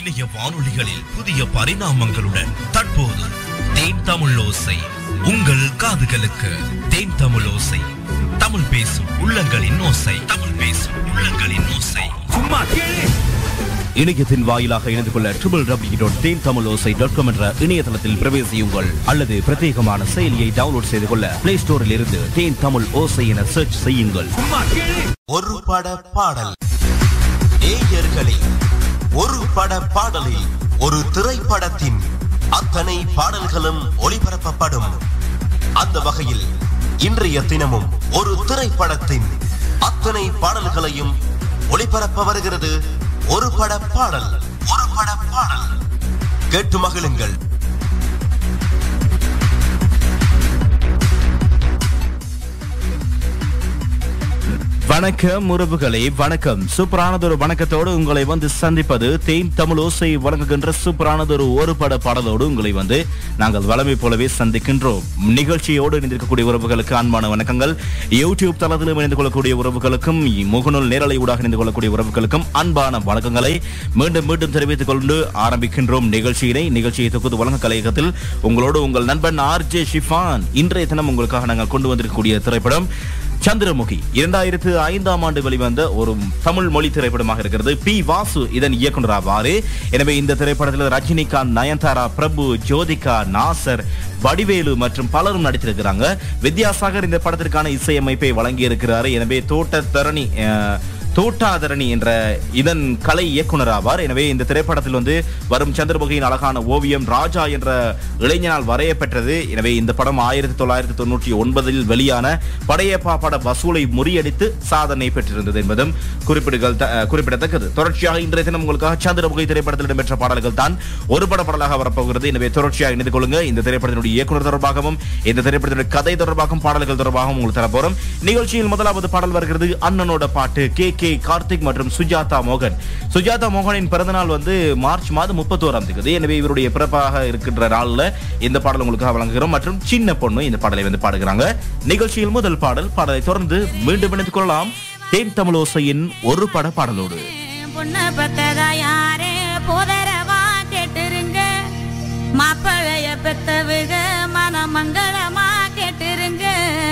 இணைய வானொலிகளில் புதிய பரிணாமங்களுடன் தற்போது தேன் தமிழ் ஓசை உங்கள் காதுகளுக்கு தேன் தமிழ் ஓசை தமிழ் பேசும் உள்ளங்களின் ஓசை தமிழ் பேசும் உள்ளங்களின் ஓசை சும்மா கேளு இணையத்தின் வாயிலாக இணைந்து கொள்ள triple W dot Then Tamil Osai dot com என்ற இணையதளத்தில் பிரவேசியுங்கள் அல்லது பிரத்யேகமான செயலியை டவுன்லோட் செய்து கொள்ள பிளே ஸ்டோரில் இருந்து தேன் தமிழ் ஓசை என சர்ச் செய்யுங்கள் சும்மா கேளு ஒரு பட பாடல் நேயர்களே ஒரு பட பாடலில் ஒரு திரைப்படத்தின் அத்தனை பாடல்களும் ஒளிபரப்பப்படும் அந்த வகையில் இன்றைய தினமும் ஒரு திரைப்படத்தின் அத்தனை பாடல்களையும் ஒளிபரப்ப வருகிறது ஒரு பட பாடல் ஒரு பட பாடல் கேட்டு மகிழுங்கள் வணக்கம் உறவுகளே வணக்கம் சூப்பரானதொரு வணக்கத்தோடு உங்களை வந்து சந்திப்பது தேன் தமிழ் ஓசை வழங்குகின்ற சூப்பரானதொரு ஒரு பட பாடலோடு உங்களை வந்து நாங்கள் வளமை போலவே சந்திக்கின்றோம் நிகழ்ச்சியோடு இணைந்திருக்கக்கூடிய உறவுகளுக்கு அன்பான வணக்கங்கள் யூடியூப் தளத்திலும் இணைந்து கொள்ளக்கூடிய உறவுகளுக்கும் முகநூல் நேரலை ஊடாக இணைந்து கொள்ளக்கூடிய உறவுகளுக்கும் அன்பான வணக்கங்களை மீண்டும் மீண்டும் தெரிவித்துக் கொண்டு ஆரம்பிக்கின்றோம் நிகழ்ச்சியினை நிகழ்ச்சியை தொகுத்து வழங்க கலையகத்தில் உங்களோடு உங்கள் நண்பன் ஆர் ஜே ஷிஃபான் இன்றைய தினம் உங்களுக்காக நாங்கள் கொண்டு வந்திருக்கக்கூடிய திரைப்படம் சந்திரமுகி இரண்டாயிரத்து ஐந்தாம் ஆண்டு வெளிவந்த ஒரு தமிழ் மொழி திரைப்படமாக இருக்கிறது பி வாசு இதன் இயக்குனர் ஆவாரு எனவே இந்த திரைப்படத்தில் ரஜினிகாந்த் நயன்தாரா பிரபு ஜோதிகா நாசர் வடிவேலு மற்றும் பலரும் நடித்திருக்கிறாங்க வித்யாசாகர் இந்த படத்திற்கான இசையமைப்பை வழங்கி இருக்கிறாரு எனவே தோட்ட தரணி அஹ், தோட்டாதரணி என்ற இதன் கலை இயக்குனர் ஆவார் எனவே இந்த திரைப்படத்தில் வந்து வரும் சந்திரமுகியின் அழகான ஓவியம் ராஜா என்ற இளைஞனால் வரையப்பெற்றது எனவே இந்த படம் ஆயிரத்தி தொள்ளாயிரத்தி தொண்ணூற்றி ஒன்பதில் வெளியான படையப்பா பட வசூலை முறியடித்து சாதனை பெற்றிருந்தது என்பதும் குறிப்பிடுகள் த- அஹ், குறிப்பிடத்தக்கது தொடர்ச்சியாக இன்றைய தினம் உங்களுக்காக சந்திரமுகி திரைப்படத்தில் இடம்பெற்ற பாடல்கள் தான் ஒரு பட பாடலாக வரப்போகிறது எனவே தொடர்ச்சியாக இணைந்து கொள்ளுங்க இந்த திரைப்படத்தினுடைய இயக்குனர் தொடர்பாகவும் இந்த திரைப்படத்தினுடைய கதை தொடர்பாகவும் பாடல்கள் தொடர்பாகவும் உங்களுக்கு தரப்போறோம் நிகழ்ச்சியில் முதலாவது பாடல் வருகிறது அண்ணனோட பாட்டு கே கே கார்த்திக் மற்றும் சுஜாதா மோகன் சுஜாதா மோகனின் பிறந்தநாள் வந்து மார்ச் மாதம் முப்பத்தோராம் தேதி எனவே இவருடைய பிறப்பாக இருக்கின்ற நாள்ல இந்த பாடல் உங்களுக்காக வழங்குகிறோம் மற்றும் சின்ன பொண்ணு இந்த பாடலை வந்து பாடுகிறாங்க நிகழ்ச்சியில் முதல் பாடல் பாடலை தொடர்ந்து மீண்டும் இணைத்துக் கொள்ளலாம் தேன் தமிழோசையின் ஒரு பட பாடலோடு பொண்ணு பெத்ததா யாரே போதரவா கேட்டுருங்க மாப்பிளைய பெத்தவுக மனமங்களமா கேட்டுருங்க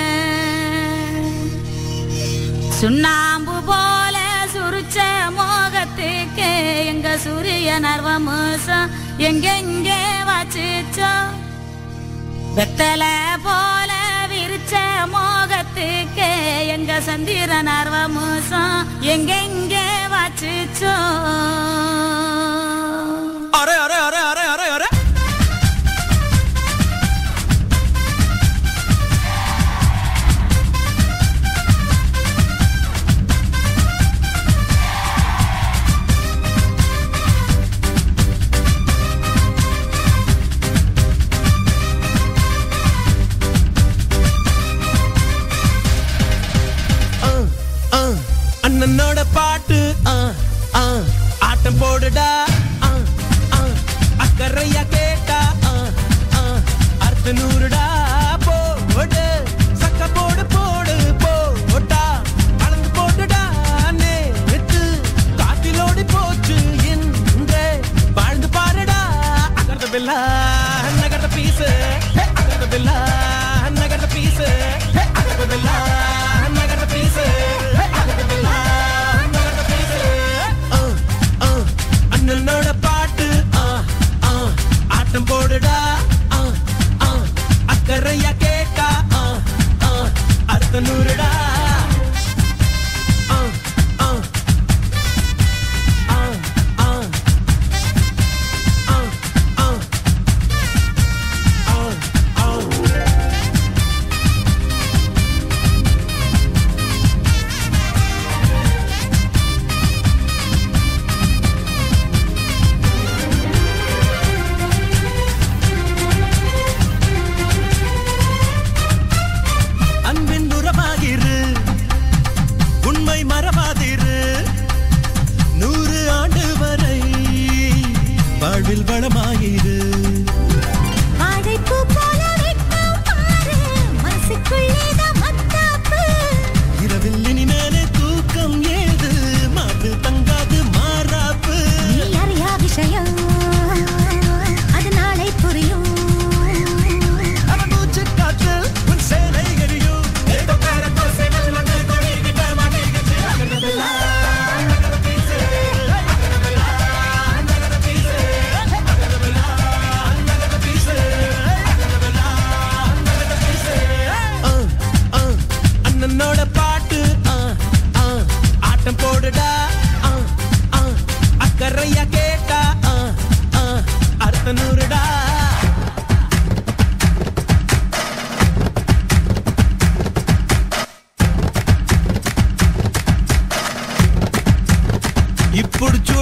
சுண்ணாம்பு போல சுருச்ச மோகத்துக்கு எங்க சூரிய நர்வமோசம் எங்கெங்கே வச்சுச்சோம் வெத்தல போல விரிச்ச மோகத்துக்கு எங்க சந்திர நர்வமோசம் எங்கெங்கே வச்சுச்சோ அரே அரே அரே அரே அரே அரே ஆ, ஆ, அண்ணனோட பாட்டு ஆ, ஆ, ஆட்டம் போடுடா ஆ, ஆ, அக்கறையா கேட்டா ஆ, ஆ, அர்த்த நூறுடா போடு சக்க போடு போடு போட்டா அளந்து போட்டுடா நேத்து காத்திலோடி போச்சு இன்றே வாழ்ந்து பாருடா அகர்ந்த பில்லா நகர்ந்த பீசு அகர்ந்த பில்லா நகர்ந்த பீசு அகர்ந்த பில்லா நகர்ந்த பீசு அகர்ந்த பில்லா நகர்ந்த பீசு ஆ, ஆ, அண்ணனோட பாட்டு ஆ, ஆ, ஆட்டம் போடுடா ஆ, ஆ, அக்கறையா கேட்டா ஆ, ஆ, அர்த்த நூறுடா ஆ, ஆ, ஆ, ஆ, ஆ, ஆ, ஆ, ஆ.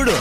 விடு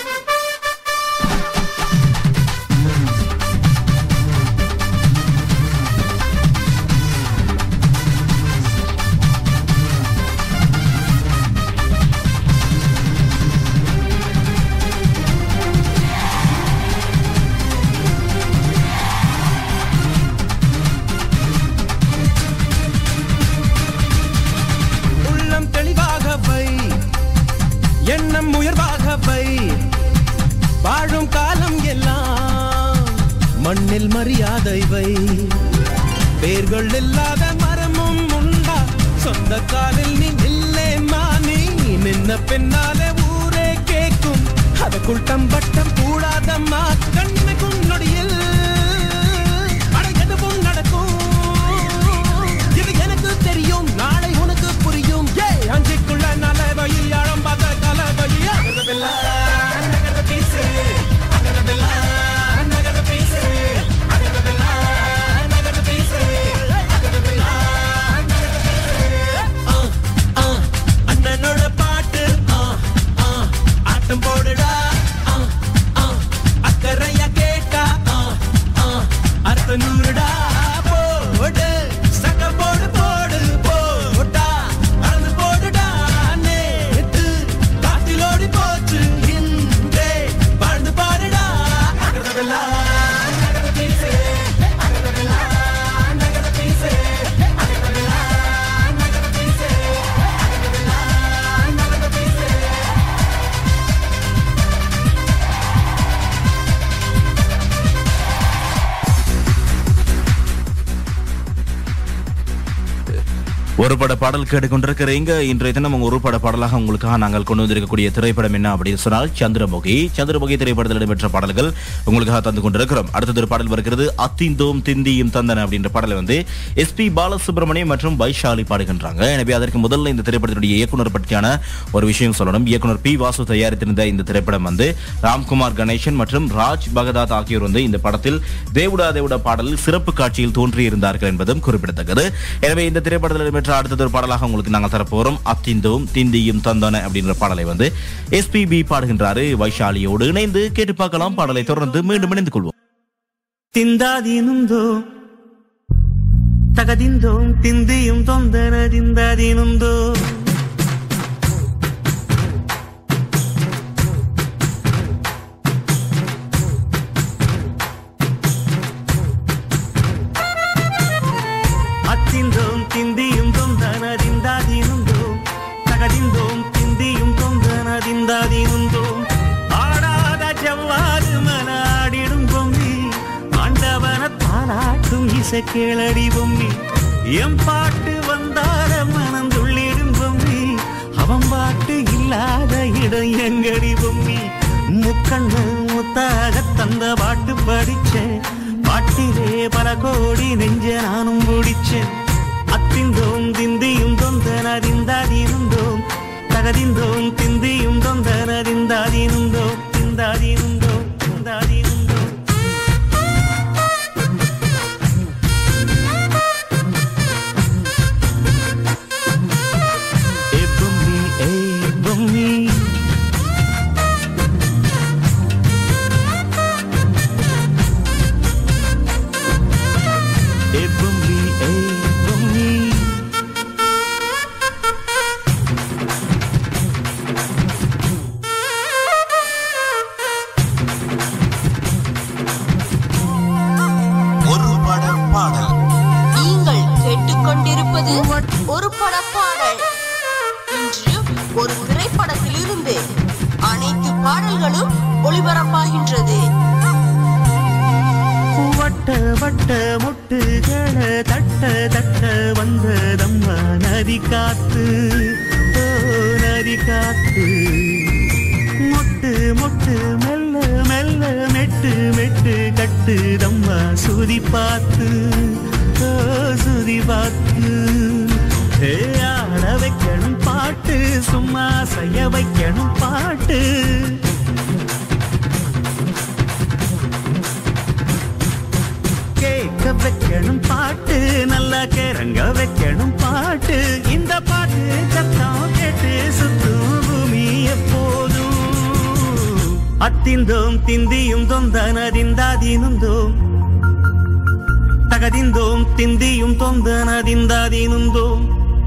உள்ளம் தெளிவாக வை எண்ணம் உயர்வாக வை வாழும் காலம் எல்லாம் மண்ணில் மரியாதை வை வேர்கள் இல்லாத மரமும் உண்டா சொந்த காலில் நீ நில்லே மானி நின்ன பின்னாலே ஊரே கேட்கும் அதற்குள் தம்பட்டம் கூடாதம்மா கண்ணுக்கும் நொடியில் அட எதுவும் நடக்கும் இது எனக்கு தெரியும் நாளை உனக்கு புரியும் ஏ அஞ்சுக்குள்ள நலவையில் ஆழம் பார்த்த கலவையில் அகரவில்லை, நகர பீசு, அகரவில்லை, நகர பீசு, அகரவில்லை, நகர பீசு, அகரவில்லை, நகர பீசு. ஆ, ஆ, அண்ணனோட பாட்டு ஆ, ஆ, ஆட்டம் போடுடா ஆ, ஆ, அக்கறையா கேட்டா ஆ, ஆ, அர்த்த நூறுடா போடு சக போடு போடு போட்டா மறந்து போடுடா நேத்து காட்டிலோடி போச்சு இன்றே வாழ்ந்து பாடுடா அகரவில்லா நகர பீசே அகரவில்லா நகர பீசே அகரவில்லா நகர பீசே அகரவில்லா நகர பீசே ஒரு பட பாடல் கேட்டுக்கொண்டிருக்கிறீங்க இன்றைய தினம் உங்க ஒரு பட பாடலாக உங்களுக்காக நாங்கள் கொண்டு வந்திருக்கக்கூடிய திரைப்படம் என்ன அப்படின்னு சொன்னால் சந்திரமுகி சந்திரமுகி திரைப்படத்தில் இடம்பெற்ற பாடல்கள் உங்களுக்காக தந்து கொண்டிருக்கிறோம் அடுத்தது ஒரு பாடல் வருகிறது அத்திந்தோம் திந்தியும் தந்தன அப்படின்ற பாடலை வந்து எஸ்பி பாலசுப்ரமணியம் மற்றும் வைஷாலி பாடுகின்றாங்க எனவே அதற்கு முதல்ல இந்த திரைப்படத்தினுடைய இயக்குனர் பற்றியான ஒரு விஷயம் சொல்லணும் இயக்குனர் பி வாசு தயாரித்திருந்த இந்த திரைப்படம் வந்து ராம்குமார் கணேசன் மற்றும் ராஜ் பகதாத் ஆகியோர் வந்து இந்த படத்தில் தேவுடா தேவுடா பாடலில் சிறப்பு காட்சியில் தோன்றியிருந்தார்கள் என்பதும் குறிப்பிடத்தக்கது எனவே இந்த திரைப்படத்தில் இடம்பெற்ற அடுத்தது ஒரு பாடலாக உங்களுக்கு நாங்கள் தரப்போறோம் அத்திந்தோம் திந்தியும் தந்தன அப்படின்ற பாடலை வந்து எஸ்பிபி பாடுகின்றாரு வைஷாலியோடு இணைந்து கேட்டு பார்க்கலாம் பாடலை தொடர்ந்து மீண்டும் இணைந்து கொள்வோம் ತಿಂದಾದೀನುಂದು ತಗದಿಂದೋಂ ತಿಂದಿಯುಂ ತೊಂದರದಿಂದಾದೀನುಂದು ಅತ್ತಿಂದೋಂ ತಿಂದಿಯುಂ ತೊಂದನದಿಂದಾದೀನುಂದು ತಗದಿಂದೋಂ ತಿಂದಿಯುಂ ತೊಂದನದಿಂದಾದೀನುಂದು ஆடாத ஜவ்வாது மலாடிடும் பொம்மி ஆண்டவன தாளாட்டும் இசை கேளடி பொம்மி எம் பாட்டு வந்தார மனம் துள்ளிடும் பொம்மி அவன் பாட்டு இல்லாத இடம் எங்கடி பொம்மி முக்கண்ணு முத்தாக தந்த பாட்டு படிச்சேன் பாட்டிலே பல கோடி நெஞ்ச நானும் பிடிச்சேன் அத்திந்தோம் திந்தியும் தொந்தனறிந்தாதிருந்தோம் தகதிந்தோம் திந்தியும் தொந்தனறிந்தாதிருந்தோம் திந்தாதிருந்தோம் திந்தாதிருந்தோம் ஏ பொம்மி ஏ பொம்மி ஏ பொம்மி ஏ பொம்மி ஒரு பட பாடல் நீங்கள் கேட்டுக்கொண்டிருப்பது ஒரு படப்பாடல் இன்று ஒரு திரைப்படத்திலிருந்து அனைத்து பாடல்களும் ஒளிபரப்பாகின்றது வட்ட வட்ட முட்டுகள தட்ட தட்ட வந்ததம்மா நதி காத்து ஓ நதி காத்து மொட்டு மொட்டு மெல்ல மெல்ல மெட்டு மெட்டு கட்டுதம்மா சுதி பார்த்து ஓ சுதி பார்த்து ஏ, ஆட வைக்கணும் பாட்டு சும்மா செய்ய வைக்கணும் பாட்டு கேட்க வைக்கணும் பாட்டு நல்லா கிறங்க வைக்கணும் பாட்டு இந்த பாட்டு சத்தம் கேட்டு சுத்தும் பூமி எப்போதும் ಅತ್ತಿಂದೋಂ ತಿಂದಿಯುಂ ತೊಂದನದಿಂದಾದೀನುಂದೋಂ ತಗದಿಂದೋಂ ತಿಂದಿಯುಂ ತೊಂದನದಿಂದಾದೀನುಂದೋಂ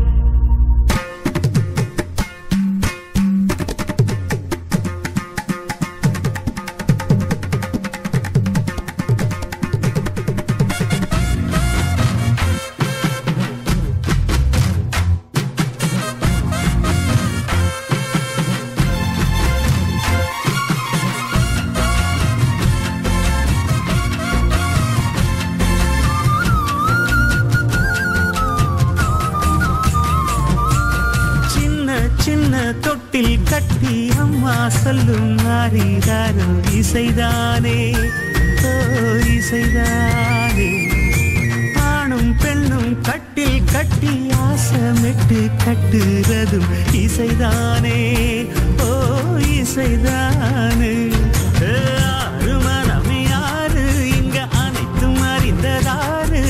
சின்ன சின்ன தொட்டில் கட்டி அம்மா சொல்லும் மாறிதாரோ இசைதானே ஓ இசைதானே ஆணும் பெண்ணும் கட்டில் கட்டி ஆசமிட்டு கட்டுறதும் இசைதானே ஓ இசைதானே ஏ, ஆறு மனமே யாரு இங்க அனைத்தும் அறிந்ததாரு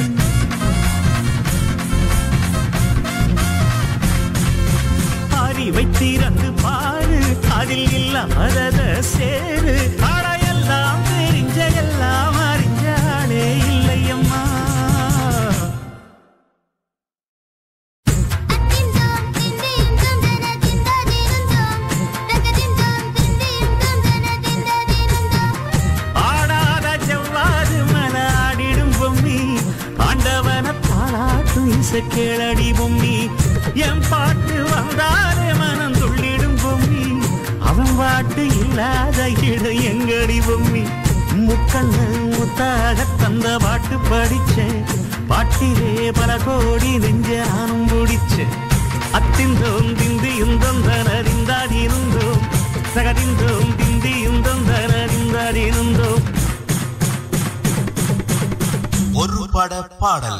அறிவை திறந்து பாரு அதில் இல்லாதத சேரு ஆடையெல்லாம் தெரிஞ்ச எல்லாம் அறிஞ்சாலே இல்லையம்மா ஆடாத செவ்வாது மன ஆடிடும் பொம்மி ஆண்டவன பாராட்டும் இசை கேளடி பொம்மி என் பாட்டு வந்தாலே மனம் துள்ளிடும் பொம்மி அவன் பாட்டு இல்லாத இடம் எங்கடி பொம்மி முக்கண்ணு முத்தாக தந்த பாட்டு படிச்சேன் பாட்டிலே பல கோடி நெஞ்ச நானும் பிடிச்சேன் அத்திந்தோம் திந்தியும் தொந்தனறிந்தாடியிருந்தோம் சகதிந்தோம் திந்தியும் தொந்தனறிந்தாடியிருந்தோம் ஒரு பட பாடல்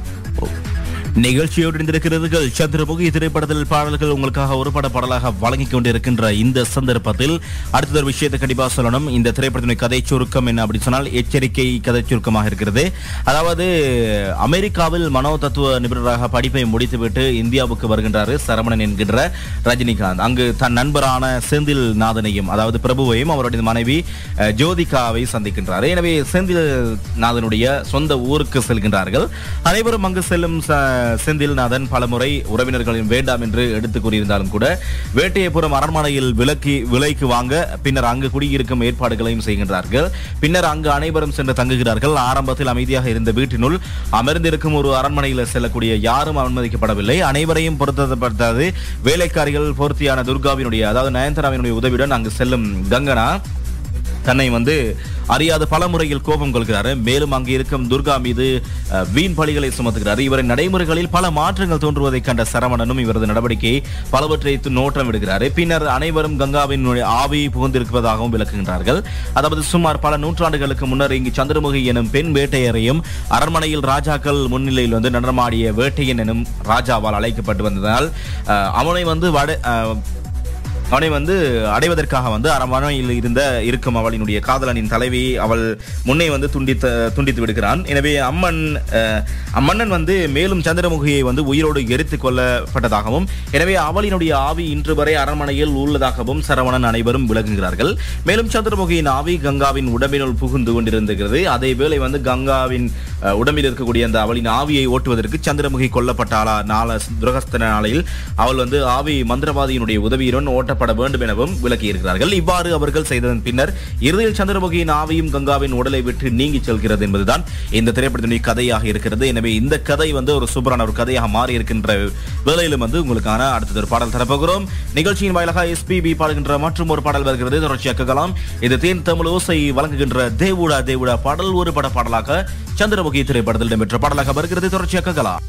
நிகழ்ச்சியோடு இணைந்திருக்கிறீர்கள் சந்திரமுகி திரைப்படத்தில் பாடல்கள் உங்களுக்காக ஒரு பட பாடலாக வழங்கிக் கொண்டிருக்கின்ற இந்த சந்தர்ப்பத்தில் அடுத்த ஒரு விஷயத்தை கண்டிப்பா சொல்லணும் இந்த திரைப்படத்தினுடைய கதை சுருக்கம் என்ன அப்படின்னு சொன்னால் எச்சரிக்கை கதை சுருக்கமாக இருக்கிறது அதாவது அமெரிக்காவில் மனோ தத்துவ நிபுணராக படிப்பை முடித்துவிட்டு இந்தியாவுக்கு வருகின்றாரு சரவணன் என்கின்ற ரஜினிகாந்த் அங்கு தன் நண்பரான செந்தில் நாதனையும் அதாவது பிரபுவையும் அவருடைய மனைவி அஹ், ஜோதிகாவை சந்திக்கின்றார் எனவே செந்தில் நாதனுடைய சொந்த ஊருக்கு செல்கின்றார்கள் அனைவரும் அங்கு செல்லும் ச- செந்தில்நாதன் பலமுறை உறவினர்களின் வேண்டாம் என்று எடுத்து கூறியிருந்தாலும் கூட வேட்டையபுரம் அரண்மனையில் விலக்கி விலைக்கு வாங்க பின்னர் அங்கு குடியிருக்கும் ஏற்பாடுகளையும் செய்கின்றார்கள் பின்னர் அங்கு அனைவரும் சென்று தங்குகிறார்கள் ஆரம்பத்தில் அமைதியாக இருந்த வீட்டினுள் அமர்ந்திருக்கும் ஒரு அரண்மனையில் செல்லக்கூடிய யாரும் அனுமதிக்கப்படவில்லை அனைவரையும் பொருத்தப்படுத்தாது வேலைக்காரிகள் பூர்த்தியான துர்காவினுடைய அதாவது நயன்தாராவினுடைய உதவியுடன் அங்கு செல்லும் கங்கனா தன்னை வந்து அறியாத பல முறையில் கோபம் கொள்கிறார் மேலும் அங்கு இருக்கும் துர்கா மீது அஹ், வீண் பழிகளை சுமத்துகிறார் இவரின் நடைமுறைகளில் பல மாற்றங்கள் தோன்றுவதைக் கண்ட சரவணனும் இவரது நடவடிக்கையை பலவற்றை து- நோட்டம் விடுகிறார் பின்னர் அனைவரும் கங்காவின் ஆவி புகுந்திருப்பதாகவும் விளக்குகின்றார்கள் அதாவது சுமார் பல நூற்றாண்டுகளுக்கு முன்னர் இங்கு சந்திரமுகி எனும் பெண் வேட்டையரையும் அரண்மனையில் ராஜாக்கள் முன்னிலையில் வந்து நடனமாடிய வேட்டையன் எனும் ராஜாவால் அழைக்கப்பட்டு வந்ததால் அஹ், அவனை வந்து வட அஹ், அவனை வந்து அடைவதற்காக வந்து அரண்மனையில் இருந்த இருக்கும் அவளினுடைய காதலனின் தலைவி அவள் முன்னே வந்து துண்டித்து துண்டித்து விடுகிறான் எனவே அம்மன் அஹ், அம்மன்னன் வந்து மேலும் சந்திரமுகியை வந்து உயிரோடு எரித்து கொல்லப்பட்டதாகவும் எனவே அவளினுடைய ஆவி இன்று வரை அரண்மனையில் உள்ளதாகவும் சரவணன் அனைவரும் விளக்குகிறார்கள் மேலும் சந்திரமுகியின் ஆவி கங்காவின் உடம்பினுள் புகுந்து கொண்டிருந்தது அதே வேளை வந்து கங்காவின் அஹ், உடம்பில் இருக்கக்கூடிய அந்த அவளின் ஆவியை ஓட்டுவதற்கு சந்திரமுகி கொல்லப்பட்ட ஆளா நாள துரகஸ்தன நாளையில் அவள் வந்து ஆவி மந்திரவாதியினுடைய உதவியுடன் ஓட்டப்பட வேண்டும் எனவும் விளக்கியிருக்கிறார்கள் இவ்வாறு அவர்கள் செய்ததன் பின்னர் இறுதியில் சந்திரமுகியின் ஆவியும் கங்காவின் உடலை விட்டு நீங்கி செல்கிறது என்பதுதான் இந்த திரைப்படத்தினுடைய கதையாக இருக்கிறது எனவே இந்த கதை வந்து ஒரு சூப்பரான ஒரு கதையாக மாறி இருக்கின்ற வேளையிலும் வந்து உங்களுக்கான அடுத்தது ஒரு பாடல் தரப்போகிறோம் நிகழ்ச்சியின் வாயிலாக எஸ்பிபி பாடுகின்ற மற்றும் ஒரு பாடல் வருகிறது தொடர்ச்சியாக கேட்கலாம் இது தேன் தமிழ் ஓசை வழங்குகின்ற தேவுடா தேவுடா பாடல் ஒரு பட பாடலாக சந்திரமுகி திரைப்படத்தில் இடம்பெற்ற பாடலாக வருகிறது தொடர்ச்சியாக கேட்கலாம்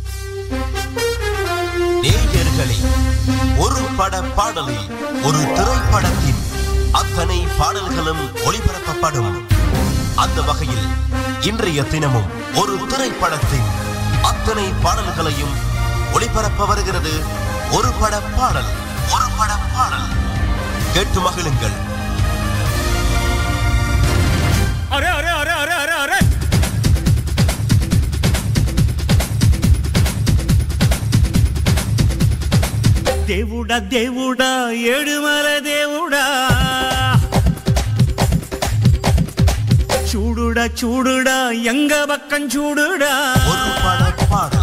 நேயர்களே ஒரு பட பாடலில் ஒரு திரைப்படத்தின் அத்தனை பாடல்களும் ஒளிபரப்பப்படும் அந்த வகையில் இன்றைய தினமும் ஒரு திரைப்படத்தின் அத்தனை பாடல்களையும் ஒளிபரப்ப வருகிறது ஒரு பட பாடல் ஒரு பட பாடல் கேட்டு மகிழுங்கள் அரே அரே அரே அரே அரே அரே దేవుడా దేవుడా ఏడుమల దేవుడా சூடுடா சூடுடா எங்க பக்கம் சூடுடா ஒரு பட பாடல்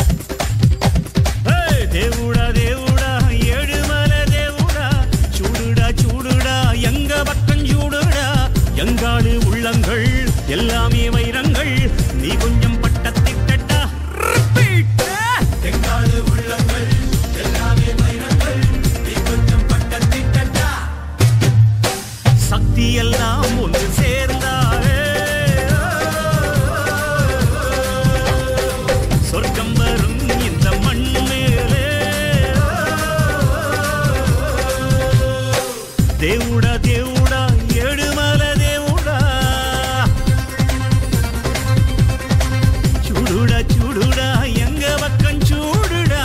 ஏய், தேவுடா தேவுடா ஏழுமலை தேவுடா சூடுடா சூடுடா எங்க பக்கம் சூடுடா எங்காடு உள்ளங்கள் எல்லாமே வைரங்கள் நீ கொஞ்சம் பட்டத்திட்டா ரிப்பீட் எங்காடு உள்ளங்கள் எல்லாமே வைரங்கள் நீ கொஞ்சம் பட்டத்திட்டா சக்தி எல்லாம் ஒன்று சேர்ந்தாரே சொர்க்கம் வரும் இந்த மண் மேலே தேவுடா தேவுடா ஏழுமலை தேவுடா சூடுடா சூடுடா எங்க பக்கம் சூடுடா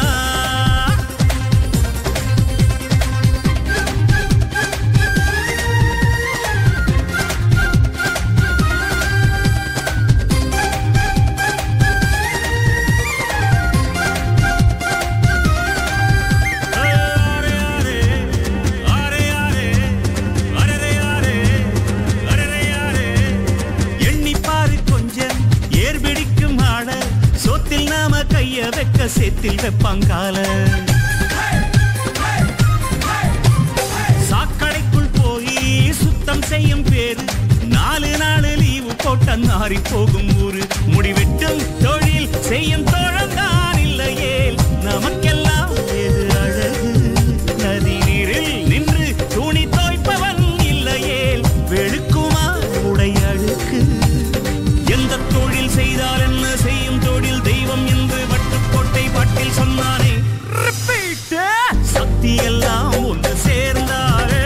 எண்ணிப்பாரு கொஞ்சம் ஏர் பிடிக்கும் ஆட சோத்தில் நாம கைய வைக்க சேத்தில் வைப்பாங்கால சாக்கடைக்குள் போய் சுத்தம் செய்யும் பேரு நாலு நாலு லீவு போட்ட நாரி போகும் ஊரு முடிவெட்டும் தொழில் செய்யும் தோழந்தான் இல்லையே நமக்கெல்லாம் எது அழகு நதி நீரில் நின்று துணி தோய்ப்பவன் இல்லையே வெளுக்குமா உடை அழுக்கு எந்த தொழில் செய்தால் என்ன செய்யும் தொழில் தெய்வம் என்று வட்டுக்கோட்டை பாட்டில் சொன்னானே Repeat. சக்தி எல்லாம் ஒன்று சேர்ந்தாரே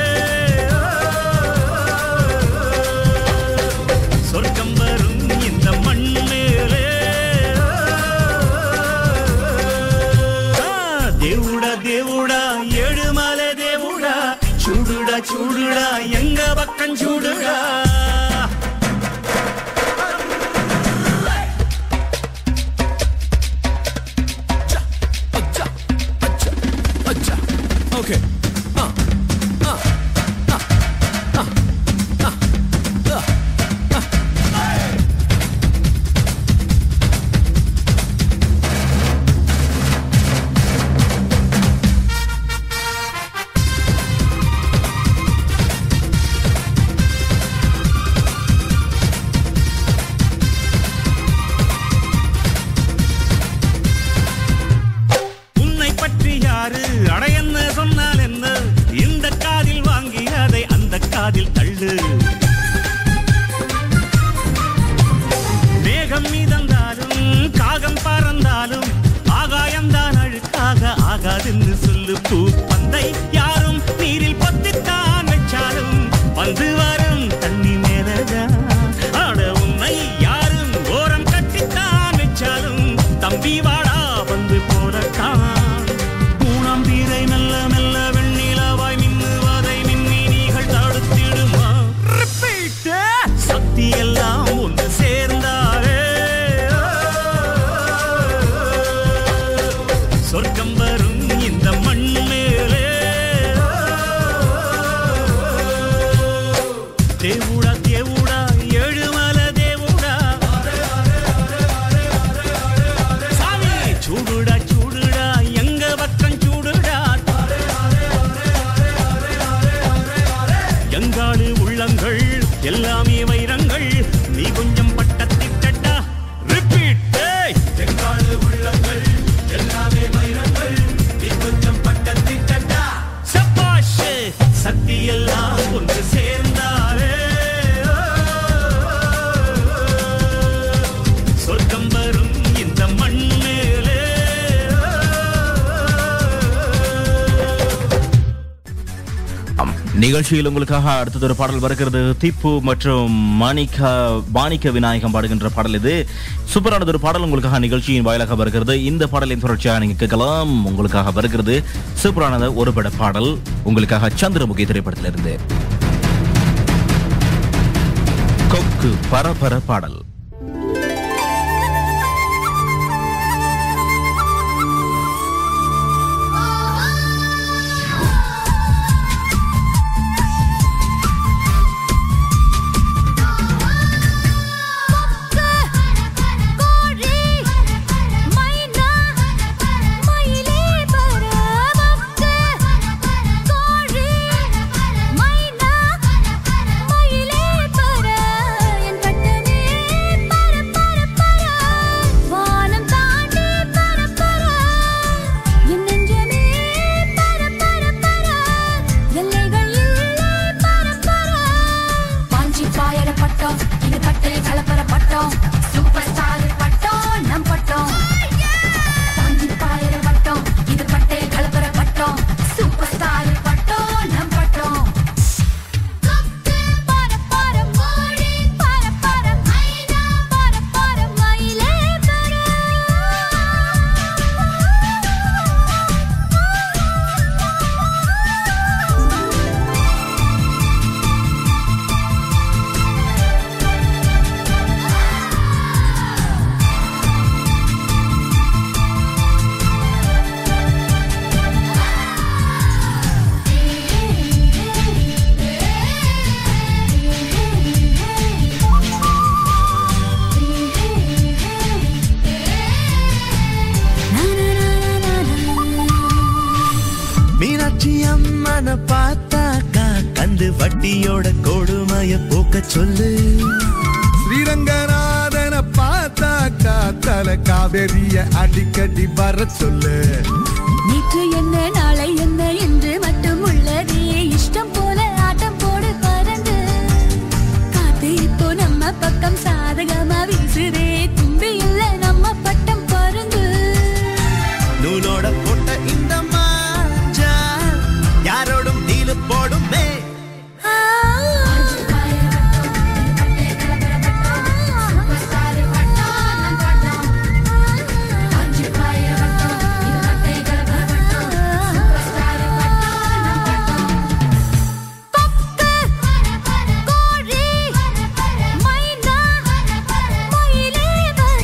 சொர்க்கம் வரும் இந்த மண் மேலே ஆ, தேவுடா தேவுடா ஏழுமலை தேவுடா சூடுடா சூடுடா எங்க பக்கம் சூடுடா Okay. Uh, uh, uh, uh, uh, uh, uh. உன்னை பற்றி யாரு அட என்ன சொன்னால் என்ன இந்த காதில் வாங்கி அதை அந்த காதில் தள்ளு மேகம் மிதந்தாலும் காகம் பறந்தாலும் ஆகாயம்தான் அழுக்காக ஆகாதுன்னு சொல்லு பூ பந்தை யாரும் நீரில் பொத்தித்தான் வச்சாலும் வந்து வரும் தண்ணி மேலதான் ஆட உன்னை யாரும் ஓரம் கட்டித்தான் வச்சாலும் தம்பி வாடா வந்து போறத்தான் பூணம் பீரை மெல்ல மெல்ல வெண்ணிலவாய் மின்னுவதை மின்மினிகள் தடுத்திடுமா Repeat. சக்தி எல்லாம் ஒன்று சேர்ந்தாரே சொர்க்கம் வரும் இந்த மண் மேலே தேவுடா தேவுடா ஏழுமலை தேவுடா சாமி சூடுடா சூடுடா எங்க பக்கம் சூடுடா எங்காடு உள்ளங்கள் எல்லாமே வைரங்கள் நீ கொஞ்சம் பட்டத்திட்டா ரிப்பீட் எங்காடு உள்ளங்கள் எல்லாமே வைரங்கள் நீ கொஞ்சம் பட்டத்திட்டா சப்பாஷ் சக்தி எல்லாம் ஒன்று சேர்ந்தாரே சொர்க்கம் வரும் இந்த மண் மேலே ஆம். நிகழ்ச்சியில் உங்களுக்காக அடுத்தது ஒரு பாடல் வருகிறது திப்பு மற்றும் மாணிக்கா மாணிக்க விநாயகம் பாடுகின்ற பாடல் இது சூப்பரானது ஒரு பாடல் உங்களுக்காக நிகழ்ச்சியின் வாயிலாக வருகிறது இந்த பாடலின் தொடர்ச்சியாக நீங்க கேட்கலாம் உங்களுக்காக வருகிறது சூப்பரானது ஒரு பட பாடல் உங்களுக்காக சந்திரமுகி திரைப்படத்திலிருந்து கொக்கு பரபர பாடல் ஆ வட்டியோட கொடுமைய போக்க சொல்லு ஸ்ரீரங்கநாதனை பார்த்தாக்கா தல காவேரிய அடிக்கடி வர சொல்லு நேற்று என்ன நாளை என்ன என்று மட்டும் உள்ளதே இஷ்டம் போல ஆட்டம் போடு பறந்து காத்து இப்போ நம்ம பக்கம் சாதகமா வீசுதே தும்பி இல்ல நம்ம பட்டம் பறந்து நூலோட போட்ட இந்த மாஞ்சா யாரோடும் டீலு போடுமே கோழி மைனா மயிலே வர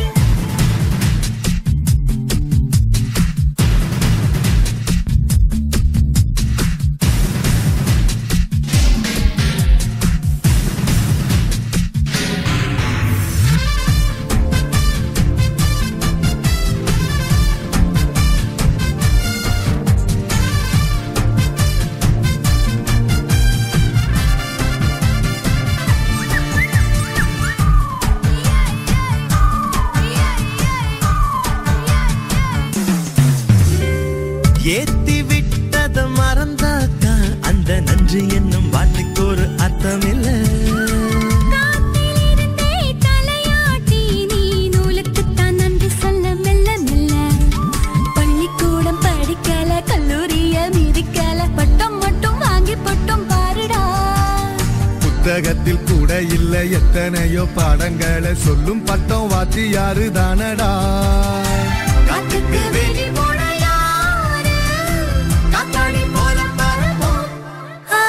ஏத்தி விட்டத மறந்தாக்கா அந்த நன்றி என்னும் வார்த்தைக்கு ஒரு அர்த்தம் இல்ல காத்திலிருந்தே தலையாட்டி நீ நூலுக்குத்தான் நன்றி சொல்ல மெல்ல மெல்ல பள்ளிக்கூடம் படிக்கல கல்லூரிய மிதிக்கல பட்டம் மட்டும் வாங்கி பட்டம் பாருடா புத்தகத்தில் கூட இல்ல எத்தனையோ பாடங்களை சொல்லும் பட்டம் வாத்தி யாரு தானடா காத்துக்கு வெளி போட யாரு காத்தாடி போல பரவும் ஆ,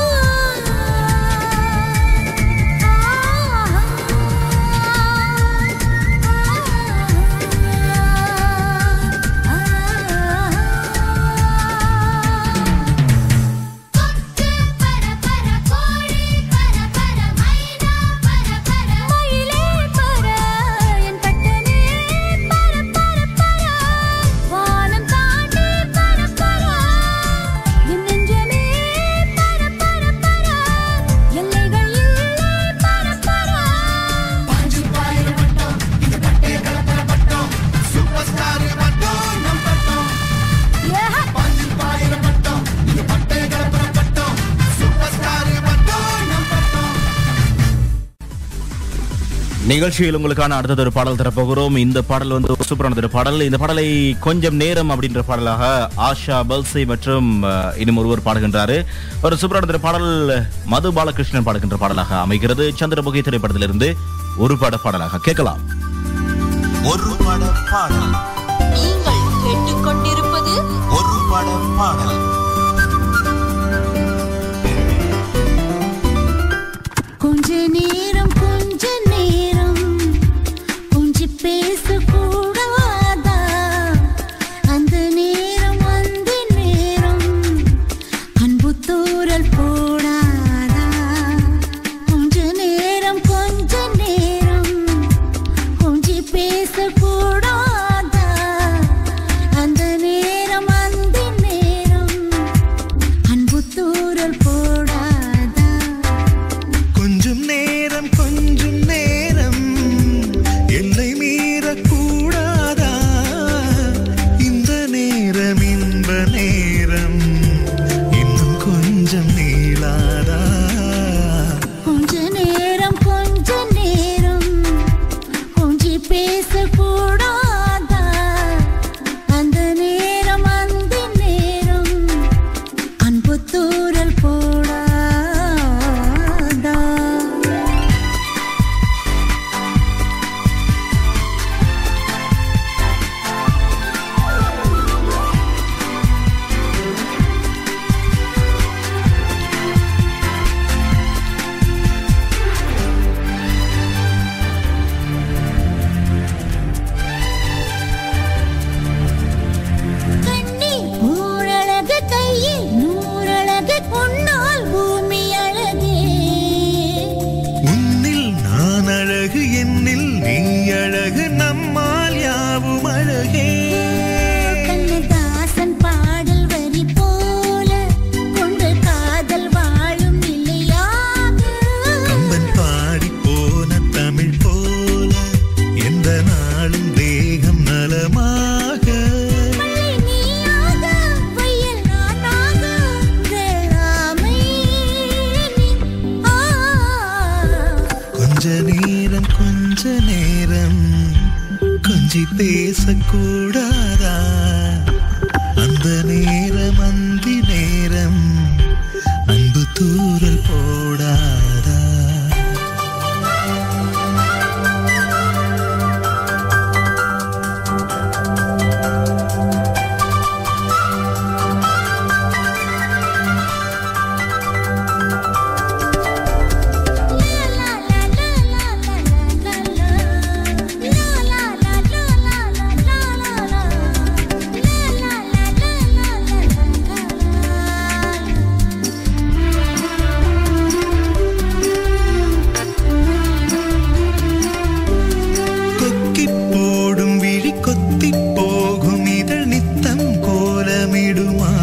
மயிலே பர என் பட்டமே பர பர பர வானம் தாண்டி பர பர என் நெஞ்சமே பர பர பர எல்லைகள் இல்லை பர பர பாஞ்சு பாயிர வட்டம் இந்த பட்டே கலப்பர வட்டம் சூப்பர் ஸ்டார் வட்டம் நம் பட்டம் பாஞ்சு பாயிர வட்டம் இந்த பட்டே கலப்பர வட்டம் சூப்பர் ஸ்டார் வட்டம் நம் பட்டம் நிகழ்ச்சியில் உங்களுக்கான அடுத்தது ஒரு பாடல் தரப்போகிறோம் இந்த பாடல் வந்து ஒரு சூப்பரானது ஒரு பாடல் இந்த பாடலை கொஞ்சம் நேரம் அப்படின்ற பாடலாக ஆஷா பல்சை மற்றும் அஹ், இன்னும் ஒருவர் பாடுகின்றாரு ஒரு சூப்பரானது ஒரு பாடல் மது பாலகிருஷ்ணன் பாடுகின்ற பாடலாக அமைகிறது சந்திரமுகி திரைப்படத்திலிருந்து ஒரு பாட பாடலாக கேட்கலாம் ஒரு பட பாடல் நீங்கள் கேட்டுக்கொண்டிருப்பது ஒரு பட பாடல் கொஞ்ச நேரம் கொஞ்ச நேரம் கொஞ்சி பேசக்கூடாதா அந்த நேரம் அந்த நேரம் அன்பு தூரல் போடாதா கொஞ்ச நேரம் கொஞ்ச நேரம் கொஞ்சி பேசக்கூடாதா அந்த நேரம் அந்த நேரம் அன்பு தூரல் போடாதா கொஞ்சம் நேரம் கொஞ்சம் நேரம் எல்லை மீறக்கூடாதா இந்த நேரம் இன்ப நேரம் இன்னும் கொஞ்சம் நீளாதா கொஞ்ச நேரம் கொஞ்ச நேரம் கொஞ்சி பேசக்கூடாதா அந்த நேரம் அந்த நேரம் அன்பு தூரல் போடாதா கண்ணி ஊரழகு கையில் நூறழகு பொன்னால் பூமி அழகே உன்னில் நான் அழகு என்னில் நீ அழகு நம்மால் யாவும் அழகே கண்ணதாசன் பாடல் வரி போல கொண்டு காதல் வாழும் நேரம் கொஞ்சி பேசக்கூடாதா அந்த நேரம் அந்தி நேரம் அன்பு தூரல் போடாதா கொக்கி போடும் விழி கொத்தி போகும் இதழ் நித்தம் கோலமிடுமா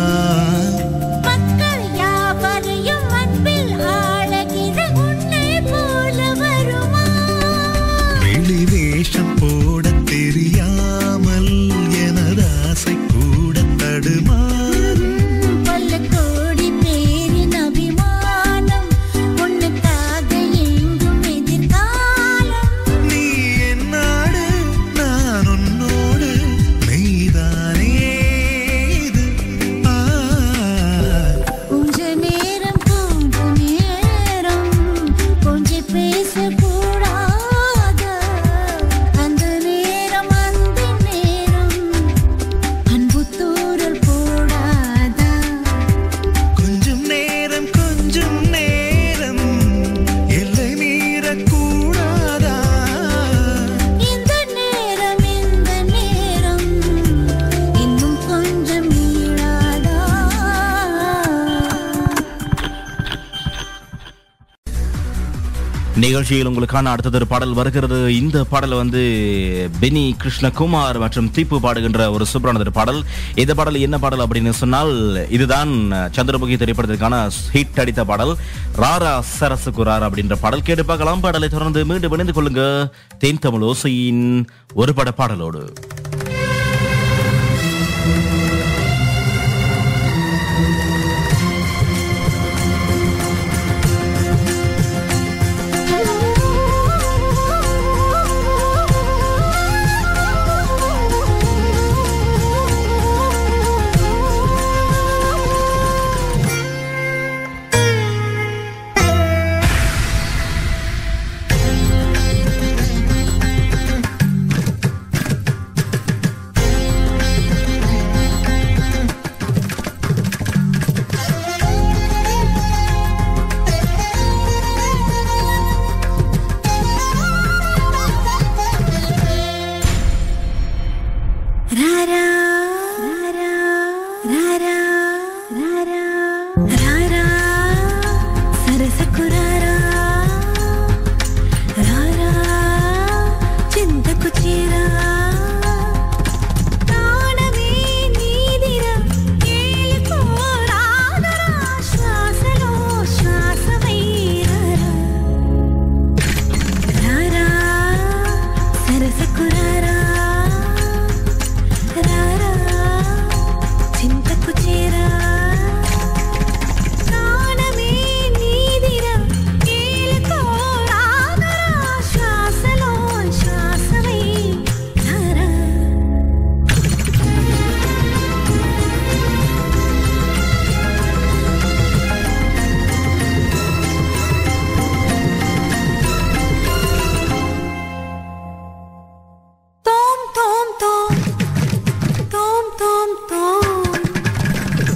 மக்கள் யாவரையும் அன்பில் ஆளகிற உன்னை போல வருமா வெளி வேஷம் போட தெரியாமல் எனது ஆசை கூட தடுமாறும் பல கோடி பேரின் அபிமானம் உன்னுக்காக எங்கும் எதிர்காலம் நீ என்னாடு நான் உன்னோடு மெய்தானே இது ஆ கொஞ்ச நேரம் கொஞ்ச நேரம் கொஞ்சம் பேசக்கூடாத அந்த நேரம் அந்த நேரம் அன்பு தூரல் போடாதா கொஞ்சம் நேரம் கொஞ்சம் நேரம் எல்லை மீறக்கூடாதா இந்த நேரம் இந்த நேரம் இன்னும் கொஞ்சம் நீளாதா நிகழ்ச்சியில் உங்களுக்கான அடுத்ததொரு பாடல் வருகிறது இந்த பாடல் வந்து பெனி கிருஷ்ணகுமார் மற்றும் தீப்பு பாடுகின்ற ஒரு சூப்பரானதொரு பாடல் இந்த பாடல் என்ன பாடல் அப்படின்னு சொன்னால் இதுதான் சந்திரமுகி திரைப்படத்திற்கான ஹிட் அடித்த பாடல் ராரா சரசு குரார் அப்படின்ற பாடல் கேட்டு பார்க்கலாம் பாடலை தொடர்ந்து மீண்டும் இணைந்து கொள்ளுங்க தேன் தமிழ் ஓசையின் ஒரு பட பாடலோடு ராரா ராரா ராரா ராரா ராரா సరసకురారా రారా చింతకు చీరా ప్రాణమే నీదిరా ఏలుకోరాదరా శ్వాసలో శ్వాసమైరారా రారా సరసకురారా రారా చింతకు చేరా ప్రాణమే నీదిరా ఏలుకోరాదరా శ్వాసలో శ్వాసమై రారా Tom tom tom Tom tom tom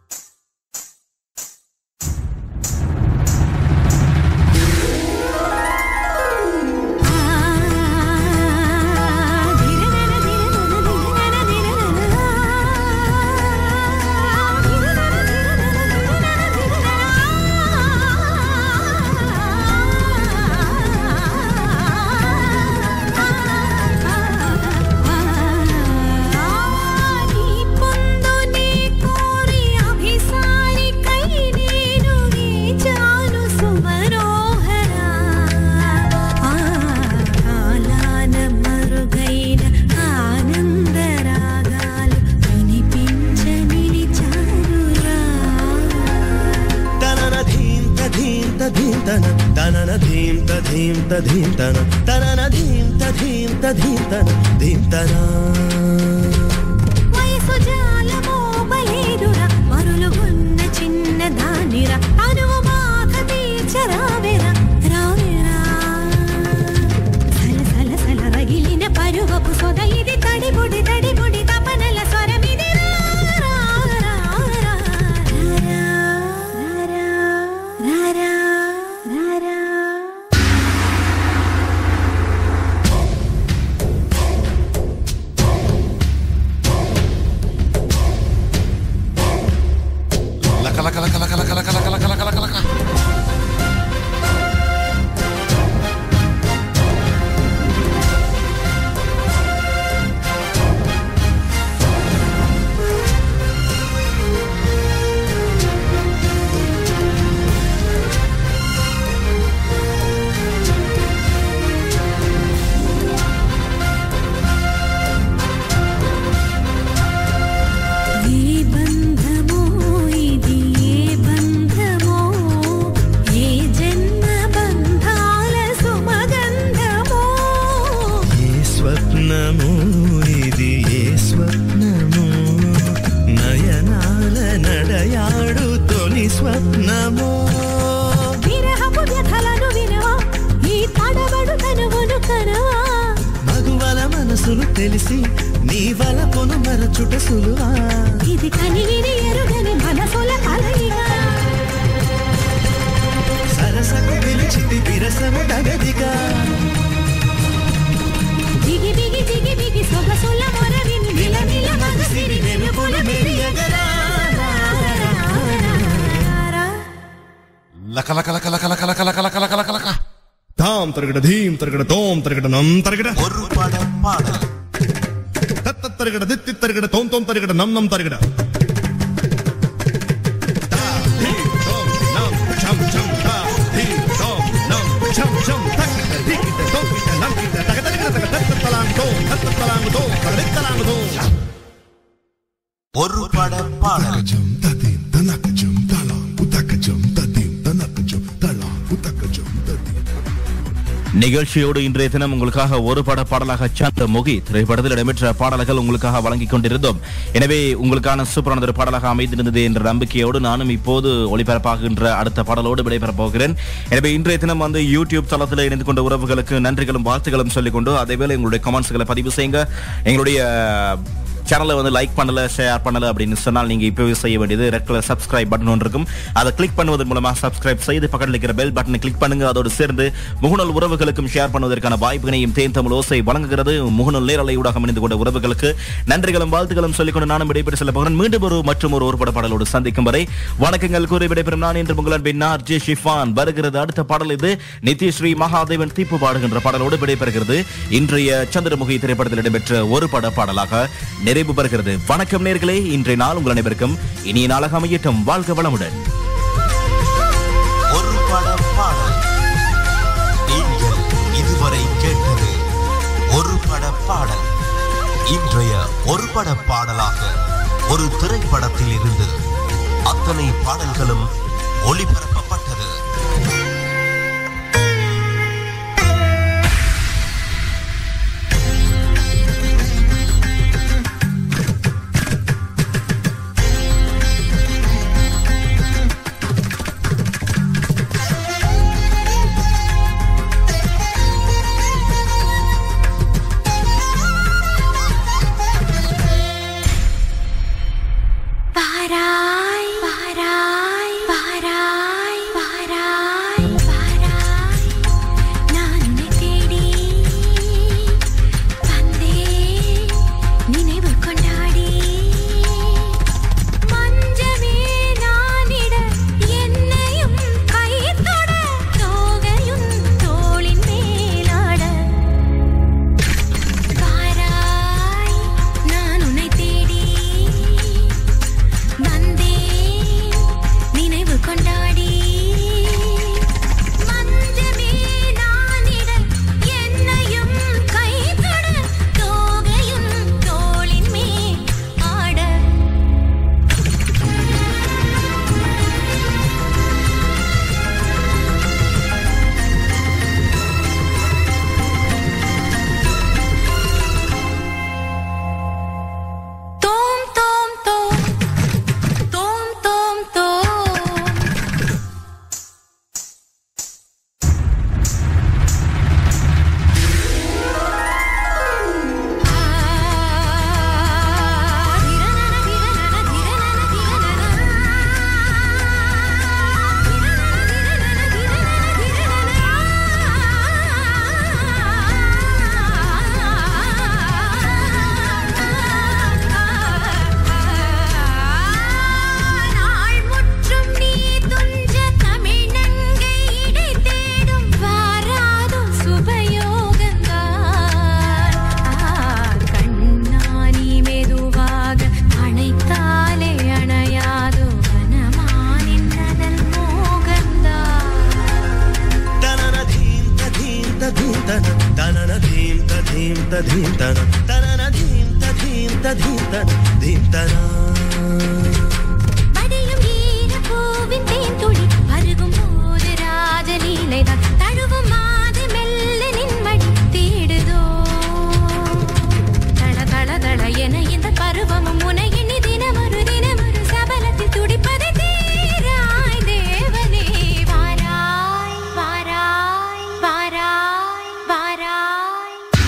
నీ పొందు నీ కోరి అభిసారి కై నేను వీచాను సుమనోహర ఆలాన మరుగైన ఆనంద రాగాలు వినిపించ నిలిచారురా తనన ధీం తధీం తధీం తన తనన ధీం తధీం తధీం తన తనన ధీం ధీం తధీం తన ధీం తనా వయసు జాలమో బలేదురా మరులుగున్న చిన్న దానిరా అనువు బాధ తీర్చరావెరా రావెరా సల సల సల రగిలిన పరువపు సొద ఇది తడిబుడి తడిబుడి తపనల స్వరమిది రా, రా, రా, రా, రా, రా, రా, రా, రా, రా. లక లక లక లక లక లక లక లక లక లక లక ఏ బంధమో ఇది ఏ బంధమో ఏ జన్మ బంధాల సుమగంధమో ఏ స్వప్నము ఇది ఏ స్వప్నము నయనాల నడయాడు తొలి స్వప్నము విరహపు వ్యథలను వినవా ఈ తడబడు తనువును కనవా మగువల మనసులు తెలిసి నీ వలపును మరచుట సులువా ఇది కనివిని ఎరుగని మనసుల కలయిగా సరసకు పిలిచితి విరసము తగదిగా బిగి బిగి బిగి బిగి సొగసుల మొరవిని నిల నిల మగసిరి వెలుగుల మెరియగరా లక లక లక లక లక లక లక లక లక లక లక தாம் தருகிட தீம் தருகிட தோம் தருகிட நம் தருகிட ஒரு பட பாடல் தத்த தருகிட தித்தி தருகிட தோம் தோம் தருகிட நம் நம் தருகிட தா, தீம், தோம், நம், சம், சம், தா, தீம், தோம், நம், சம், சம், தக்கிட்ட, திக்கிட்ட, தோக்கிட்ட, நம்கிட்ட, தக, தருகிட, தக, தத்த, தலாங்கு, தோம், தத்த, தலாங்கு, தோம், தகடி, தலாங்கு, தோம். ஒரு பட பாடல் Takajum tadim tanakajum talam utakajum tadim tanakajum talam utakajum tadim நிகழ்ச்சியோடு இன்றைய தினம் உங்களுக்காக ஒரு பட பாடலாக சந்த முகி திரைப்படத்தில் இடம்பெற்ற பாடல்கள் உங்களுக்காக வழங்கிக் கொண்டிருந்தோம் எனவே உங்களுக்கான சூப்பரான ஒரு பாடலாக அமைந்திருந்தது என்ற நம்பிக்கையோடு நானும் இப்போது ஒளிபரப்பாகின்ற அடுத்த பாடலோடு விடைபெறப் போகிறேன் எனவே இன்றைய தினம் வந்து யூடியூப் தளத்தில் இணைந்து கொண்ட உறவுகளுக்கு நன்றிகளும் வாழ்த்துகளும் சொல்லிக்கொண்டு அதேவேளை உங்களுடைய கமெண்ட்ஸ்களை பதிவு செய்யுங்க எங்களுடைய சேனலை வந்து லைக் பண்ணல ஷேர் பண்ணல அப்படின்னு சொன்னால் நீங்க இப்பவே செய்ய வேண்டியது ரெட் கலர் சப்ஸ்கிரைப் பட்டன் ஒன்று இருக்கும் அதை கிளிக் பண்ணுவதன் மூலமா சப்ஸ்கிரைப் செய்து பக்கத்தில் இருக்கிற பெல் பட்டனை கிளிக் பண்ணுங்க அதோடு சேர்ந்து முகநூல் உறவுகளுக்கும் ஷேர் பண்ணுவதற்கான வாய்ப்பினையும் தேன் தமிழ் ஓசை வழங்குகிறது முகநூல் நேரலை ஊடாக இணைந்து கொண்ட உறவுகளுக்கு நன்றிகளும் வாழ்த்துக்களும் சொல்லிக்கொண்டு நானும் விடைபெற்று செல்ல போகிறேன் மீண்டும் ஒரு மற்றும் ஒரு ஒருபட பாடலோடு சந்திக்கும் வரை வணக்கங்கள் கூறி விடைபெறும் நான் என்று உங்கள் அன்பின் ஆர் ஜே ஷிஃபான் வருகிறது அடுத்த பாடல் இது நித்யஸ்ரீ மகாதேவன் தீப்பு பாடுகின்ற பாடலோடு விடைபெறுகிறது இன்றைய சந்திரமுகி திரைப்படத்தில் இடம்பெற்ற ஒரு பட பாடலாக நிறைவு பெறுகிறது வணக்கம் நேர்களே இன்றைய நாள் உங்கள் அனைவருக்கும் இனிய நாளாக அமையட்டும் வாழ்க வளமுடன் ஒரு பட பாடல் நீங்கள் இதுவரை கேட்டது ஒரு பட பாடல் இன்றைய ஒரு பட பாடலாக ஒரு திரைப்படத்தில் இருந்து அத்தனை பாடல்களும் ஒளிபரப்பப்பட்டது வாராய் வாராய் வாராய் வாராய் ధీం తధీం తన తనన ధీం తధీం తధీం తన ధీం తనా வடியும் ஈரப்பூவின் தேன்துளி பருகும் போது ராஜலீலைதான் தழுவும் மாது மெல்ல நின்மடி தேடுதோ தள தள தள என இந்த பருவமும் உனை எண்ணி தினமொரு தினமொரு சபலத்தில் துடிப்பதை தீராய் தேவனே வாராய் வாராய் வாராய் வாராய்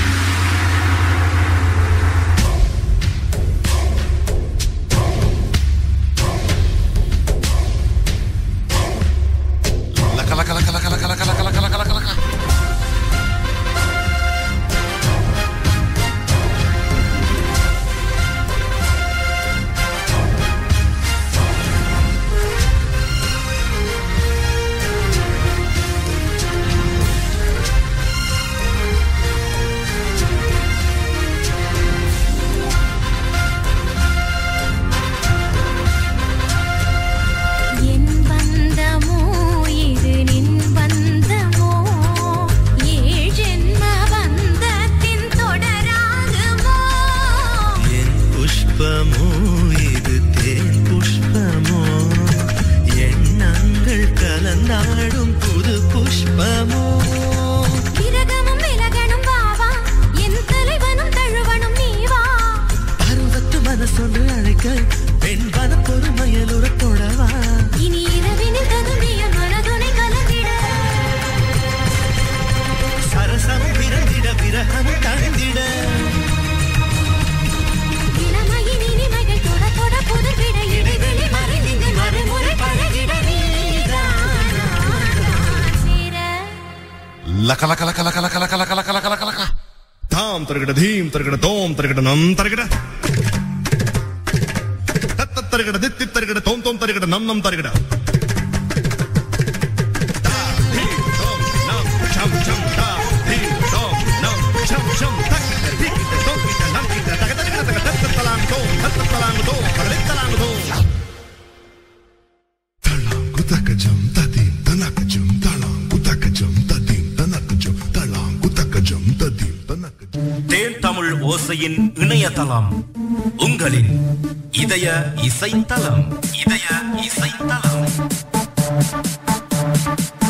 லக்க லக்க லக்க லக்க லக்க லக்க லக்க லக்க லக்க லக்க லக்க என் பந்தமோ இது நின் பந்தமோ ஏழ் ஜென்ம பந்தத்தின் தொடராகுமோ என் புஷ்பமோ இது தேன் புஷ்பமோ எண்ணங்கள் கலந்தாடும் புது புஷ்பமோ விரகமும் விலகனும் வாவா என் தலைவனும் தழுவனும் நீவா பருவத்து மனசொன்று அழைக்க பெண் வனப்பொரு மயலுற தொடவா இனி இரவினில் ததும்பிய மனதுனை கலந்திட சரசம் பிறந்திட விரகமும் தணிந்திட இளமையின் இனிமைகள் தொட தொட புதுவிட இடைவெளி மறைந்திங்கு மறுமுறை பழகிட நீதான் சேர லக்க லக்க லக்க லக்க லக்க லக்க லக்க லக்க லக்க லக்க லக்க தாம் தருகிட தீம் தருகிட தோம் தருகிட நம் தருகிட தத்த தருகிட தித்தி தருகிட தோம் தோம் தருகிட நம் நம் தருகிட தா, தீம், தோம், நம், சம், சம், தா, தீம், தோம், நம், சம், சம், தக்கிட, திக்கிட, தோக்கிட, நம்கிட, தக, தருகிட, தக, தத்த, தலாங்கு, தோம், தத்த, தலாங்கு, தோம், தகதி, தலாங்கு, தோம். Talang kutakajam tadim tanakajam talang kutakajam tadim tanakajam talang kutakajam tadim tanakajam தேன் தமிழ் ஓசையின் இணையதளம் உங்களின் இதய இசைத்தலம் இதய இசைத்தலம்